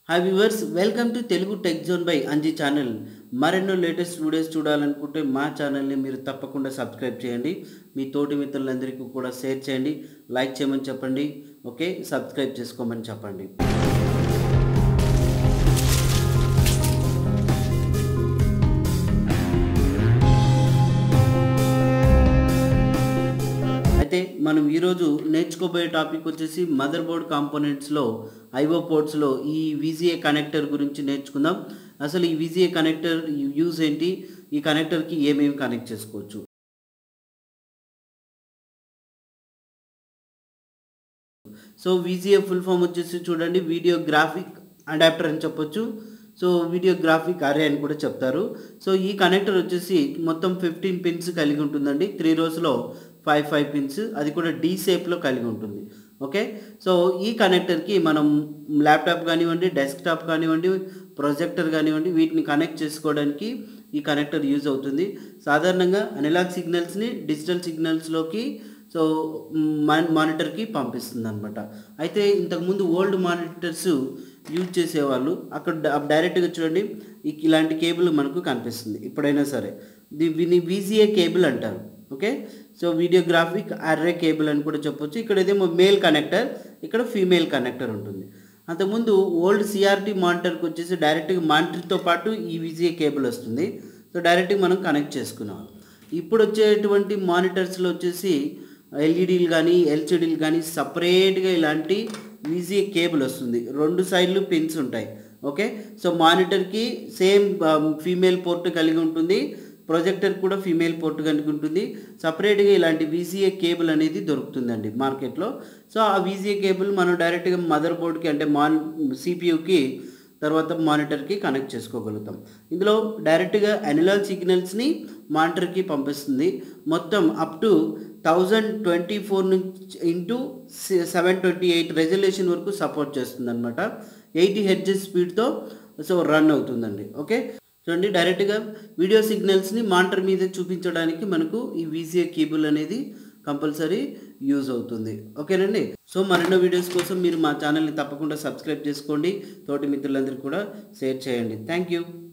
hi viewers welcome to Telugu tech zone by Anji channel మరెన్నో latest videos చూడాలనుకుంటే మా ఛానల్ని మీరు తప్పకుండా సబ్స్క్రైబ్ చేయండి మీ తోటి మిత్రులందరికీ కూడా షేర్ చేయండి లైక్ చేయమని చెప్పండి ఓకే సబ్స్క్రైబ్ చేసుకోమని చెప్పండి అయితే మనం ఈరోజు నేర్చుకోబోయే టాపిక్ వచ్చేసి మదర్ బోర్డ్ కాంపోనెంట్స్లో ఐఓ పోర్ట్స్లో ఈ విజిఏ కనెక్టర్ గురించి నేర్చుకుందాం అసలు ఈ విజిఏ కనెక్టర్ యూజ్ ఏంటి ఈ కనెక్టర్కి ఏమేమి కనెక్ట్ చేసుకోవచ్చు సో విజిఏ ఫుల్ ఫామ్ వచ్చేసి చూడండి వీడియో గ్రాఫిక్ అడాప్టర్ అని చెప్పొచ్చు సో వీడియో గ్రాఫిక్ అరే అని కూడా చెప్తారు సో ఈ కనెక్టర్ వచ్చేసి మొత్తం ఫిఫ్టీన్ పిన్స్ కలిగి ఉంటుందండి త్రీ రోస్లో ఫైవ్ ఫైవ్ పిన్స్ అది కూడా డీ షేప్లో కలిగి ఉంటుంది ఓకే సో ఈ కనెక్టర్కి మనం ల్యాప్టాప్ కానివ్వండి డెస్క్టాప్ కానివ్వండి ప్రొజెక్టర్ కానివ్వండి వీటిని కనెక్ట్ చేసుకోవడానికి ఈ కనెక్టర్ యూజ్ అవుతుంది సాధారణంగా అనలాగ్ సిగ్నల్స్ని డిజిటల్ సిగ్నల్స్లోకి సో మానిటర్కి పంపిస్తుంది అనమాట అయితే ఇంతకుముందు ఓల్డ్ మానిటర్స్ యూజ్ చేసేవాళ్ళు అక్కడ డైరెక్ట్గా చూడండి ఇ- ఇలాంటి కేబుల్ మనకు కనిపిస్తుంది ఇప్పుడైనా సరే దీన్ని వీజీఏ కేబుల్ అంటారు okay so video graphic array cable అని కూడా చెప్పొచ్చు ఇక్కడ ఇదేమో మేల్ కనెక్టర్ ఇక్కడ ఫీమేల్ కనెక్టర్ ఉంటుంది అంతకుముందు ఓల్డ్ సిఆర్టీ మానిటర్కి వచ్చేసి డైరెక్ట్గా మానిటర్తో పాటు ఈ విజిఏ కేబుల్ వస్తుంది సో డైరెక్ట్గా మనం కనెక్ట్ చేసుకున్నాం ఇప్పుడు వచ్చేటువంటి మానిటర్స్లో వచ్చేసి ఎల్ఈడీలు కానీ ఎల్సిడీలు కానీ సపరేట్గా ఇలాంటి విజిఏ కేబుల్ వస్తుంది రెండు సైడ్లు పిన్స్ ఉంటాయి ఓకే సో మానిటర్కి సేమ్ ఫీమేల్ పోర్ట్ కలిగి ఉంటుంది ప్రొజెక్టర్ కూడా ఫీమేల్ పోర్ట్ కలిగి ఉంటుంది సపరేట్గా ఇలాంటి వీసీఏ కేబుల్ అనేది దొరుకుతుందండి మార్కెట్లో సో ఆ వీసీఏ కేబుల్ మనం డైరెక్ట్గా మదర్ బోర్డ్కి అంటే మాన్ సిపియుకి తర్వాత మానిటర్కి కనెక్ట్ చేసుకోగలుగుతాం ఇందులో డైరెక్ట్గా అనలాగ్ సిగ్నల్స్ని మానిటర్కి పంపిస్తుంది మొత్తం up to thousand twenty four నుంచి into seven twenty eight resolution వరకు సపోర్ట్ చేస్తుంది అనమాట ఎయిటీ హెడ్జెస్ స్పీడ్తో సో రన్ అవుతుందండి ఓకే చూడండి డైరెక్ట్గా వీడియో సిగ్నల్స్ని మానిటర్ మీద చూపించడానికి మనకు ఈ వీసీఏ కేబుల్ అనేది కంపల్సరీ యూజ్ అవుతుంది ఓకేనండి సో మరెన్నో వీడియోస్ కోసం మీరు మా ఛానల్ని తప్పకుండా సబ్స్క్రైబ్ చేసుకోండి తోటి మిత్రులందరికీ కూడా షేర్ చేయండి థ్యాంక్ యూ